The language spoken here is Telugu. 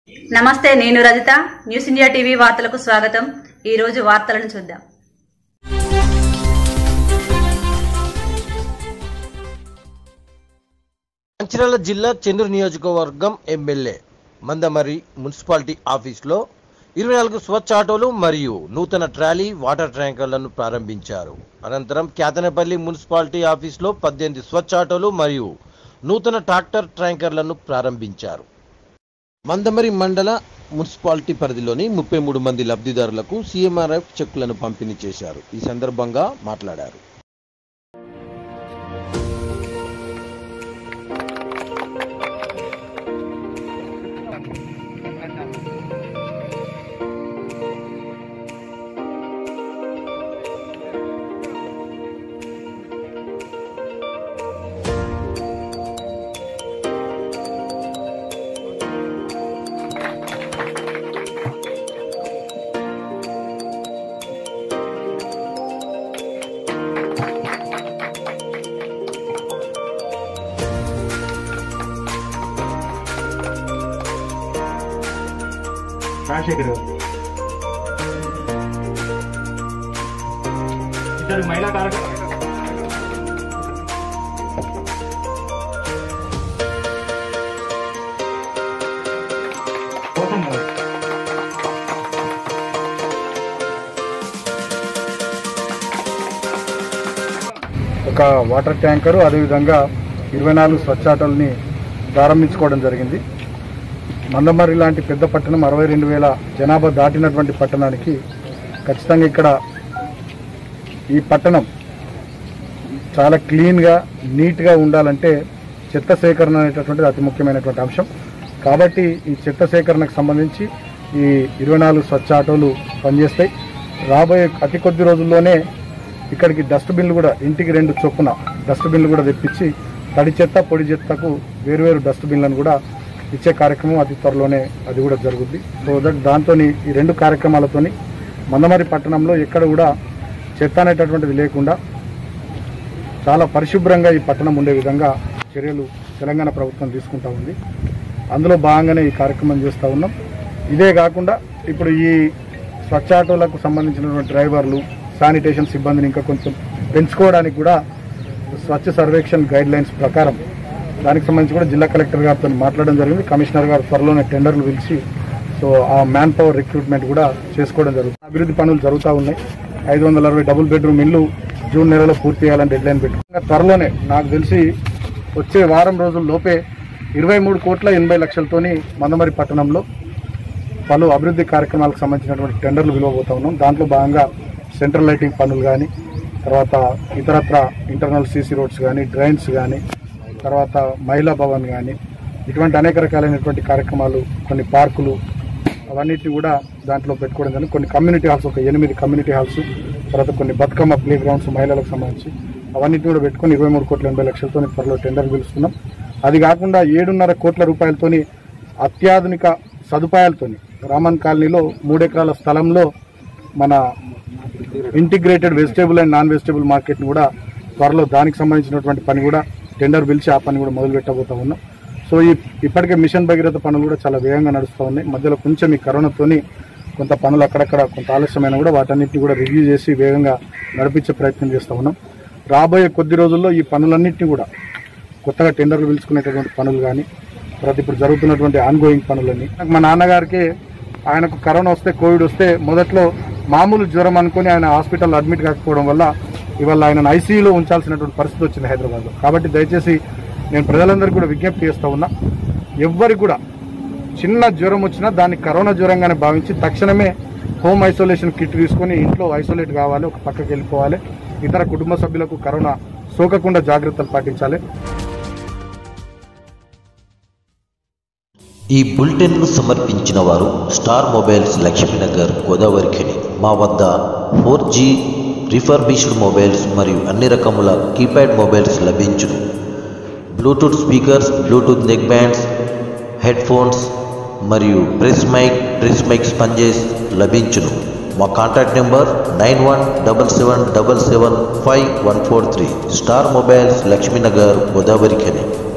నమస్తే నేను రజిత న్యూస్ ఇండియా టీవీ వార్తలకు స్వాగతం ఈ రోజు వార్తలను చూద్దాం మంచిర్యాల జిల్లా చెన్నూరు నియోజకవర్గం ఎమ్మెల్యే మందమరి మున్సిపాలిటీ ఆఫీస్లో ఇరవై నాలుగు స్వచ్ఛ ఆటోలు మరియు నూతన ట్రాలీ వాటర్ ట్యాంకర్లను ప్రారంభించారు అనంతరం క్యాతనపల్లి మున్సిపాలిటీ ఆఫీస్లో పద్దెనిమిది స్వచ్ఛ ఆటోలు మరియు నూతన ట్రాక్టర్ ట్యాంకర్లను ప్రారంభించారు మందమరి మండల మున్సిపాలిటీ పరిధిలోని ముప్పై మూడు మంది లబ్ధిదారులకు సీఎంఆర్ఎఫ్ చెక్కులను పంపిణీ చేశారు ఈ సందర్భంగా మాట్లాడారు రాజశేఖర్ గారు ఇద్దరు మహిళా కార్యక కోసం గారు ఒక వాటర్ ట్యాంకరు అదేవిధంగా ఇరవై నాలుగు స్వచ్ఛ ఆటోల్ని ప్రారంభించుకోవడం జరిగింది మందమర్రి లాంటి పెద్ద పట్టణం అరవై రెండు వేల జనాభా దాటినటువంటి పట్టణానికి ఖచ్చితంగా ఇక్కడ ఈ పట్టణం చాలా క్లీన్గా నీట్గా ఉండాలంటే చెత్త సేకరణ అనేటటువంటిది అతి ముఖ్యమైనటువంటి అంశం కాబట్టి ఈ చెత్త సేకరణకు సంబంధించి ఈ ఇరవై నాలుగు స్వచ్ఛ ఆటోలు పనిచేస్తాయి రాబోయే అతి కొద్ది రోజుల్లోనే ఇక్కడికి డస్ట్బిన్లు కూడా ఇంటికి రెండు చొప్పున డస్ట్బిన్లు కూడా తెప్పించి తడి చెత్త పొడి చెత్తకు వేరువేరు డస్ట్బిన్లను కూడా ఇచ్చే కార్యక్రమం అతి త్వరలోనే అది కూడా జరుగుద్ది సో దట్ దాంతో ఈ రెండు కార్యక్రమాలతోని మందమరి పట్టణంలో ఎక్కడ కూడా చెత్త అనేటటువంటిది లేకుండా చాలా పరిశుభ్రంగా ఈ పట్టణం ఉండే విధంగా చర్యలు తెలంగాణ ప్రభుత్వం తీసుకుంటా ఉంది అందులో భాగంగానే ఈ కార్యక్రమం చేస్తూ ఉన్నాం ఇదే కాకుండా ఇప్పుడు ఈ స్వచ్ఛ ఆటోలకు సంబంధించినటువంటి డ్రైవర్లు శానిటేషన్ సిబ్బందిని ఇంకా కొంచెం పెంచుకోవడానికి కూడా స్వచ్ఛ సర్వేక్షణ్ గైడ్ లైన్స్ ప్రకారం దానికి సంబంధించి కూడా జిల్లా కలెక్టర్ గారితో మాట్లాడడం జరిగింది కమిషనర్ గారు త్వరలోనే టెండర్లు పిలిచి సో ఆ మ్యాన్ పవర్ రిక్రూట్మెంట్ కూడా చేసుకోవడం జరుగుతుంది అభివృద్ధి పనులు జరుగుతూ ఉన్నాయి ఐదు వందల అరవై డబుల్ బెడ్రూమ్ ఇల్లు జూన్ నెలలో పూర్తి చేయాలని డెడ్ లైన్ పెట్టుకున్నాం త్వరలోనే నాకు తెలిసి వచ్చే వారం రోజుల లోపే ఇరవై మూడు కోట్ల ఎనభై లక్షలతోని మందమరి పట్టణంలో పలు అభివృద్ధి కార్యక్రమాలకు సంబంధించినటువంటి టెండర్లు పిలవబోతా ఉన్నాం దాంట్లో భాగంగా సెంట్రల్ లైటింగ్ పనులు కానీ తర్వాత ఇతరత్ర ఇంటర్నల్ సీసీ రోడ్స్ కానీ డ్రైన్స్ కానీ తర్వాత మహిళా భవన్ కానీ ఇటువంటి అనేక రకాలైనటువంటి కార్యక్రమాలు కొన్ని పార్కులు అవన్నిటిని కూడా దాంట్లో పెట్టుకోవడం కానీ కొన్ని కమ్యూనిటీ హాల్స్ ఒక ఎనిమిది కమ్యూనిటీ హాల్స్ తర్వాత కొన్ని బతుకమ్మ ప్లే గ్రౌండ్స్ మహిళలకు సంబంధించి అవన్నిటిని కూడా పెట్టుకొని ఇరవై మూడు కోట్ల ఎనభై లక్షలతో త్వరలో టెండర్ పిలుస్తున్నాం అది కాకుండా ఏడున్నర కోట్ల రూపాయలతోని అత్యాధునిక సదుపాయాలతోని రామన్ కాలనీలో మూడెకరాల స్థలంలో మన integrated vegetable and non vegetable మార్కెట్ని కూడా త్వరలో దానికి సంబంధించినటువంటి పని కూడా టెండర్ పిలిచి ఆ పని కూడా మొదలు పెట్టబోతా ఉన్నాం సో ఈ ఇప్పటికే మిషన్ భగీరథ పనులు కూడా చాలా వేగంగా నడుస్తూ ఉన్నాయి మధ్యలో కొంచెం ఈ కరోనాతోని కొంత పనులు అక్కడక్కడ కొంత ఆలస్యమైన కూడా వాటన్నిటిని కూడా రివ్యూ చేసి వేగంగా నడిపించే ప్రయత్నం చేస్తూ ఉన్నాం రాబోయే కొద్ది రోజుల్లో ఈ పనులన్నింటినీ కూడా కొత్తగా టెండర్లు పిలుచుకునేటటువంటి పనులు కానీ తర్వాత ఇప్పుడు జరుగుతున్నటువంటి ఆన్ గోయింగ్ పనులన్నీ మా నాన్నగారికి ఆయనకు కరోనా వస్తే కోవిడ్ వస్తే మొదట్లో మామూలు జ్వరం అనుకుని ఆయన హాస్పిటల్లో అడ్మిట్ కాకపోవడం వల్ల ఇవాళ ఆయన ఐసీయూలో ఉంచాల్సినటువంటి పరిస్థితి వచ్చింది హైదరాబాద్లో కాబట్టి దయచేసి నేను ప్రజలందరికీ కూడా విజ్ఞప్తి చేస్తా ఉన్నా ఎవ్వరికి కూడా చిన్న జ్వరం వచ్చినా దాన్ని కరోనా జ్వరంగానే భావించి తక్షణమే హోమ్ ఐసోలేషన్ కిట్ తీసుకొని ఇంట్లో ఐసోలేట్ కావాలి ఒక పక్కకి వెళ్ళిపోవాలి ఇతర కుటుంబ సభ్యులకు కరోనా సోకకుండా జాగ్రత్తలు పాటించాలి ఈ బులెటిన్ను సమర్పించిన వారు స్టార్ మొబైల్స్ లక్ష్మీనగర్ గోదావరిఖని మా వద్ద ఫోర్ జీ రిఫర్బిష్డ్ మొబైల్స్ మరియు అన్ని రకముల కీప్యాడ్ మొబైల్స్ లభించును Bluetooth speakers Bluetooth neck bands headphones మరియు press mic press mic sponges లభించును మా contact number nine one double seven double seven five one four three star mobiles Laxminagar Godavarikhani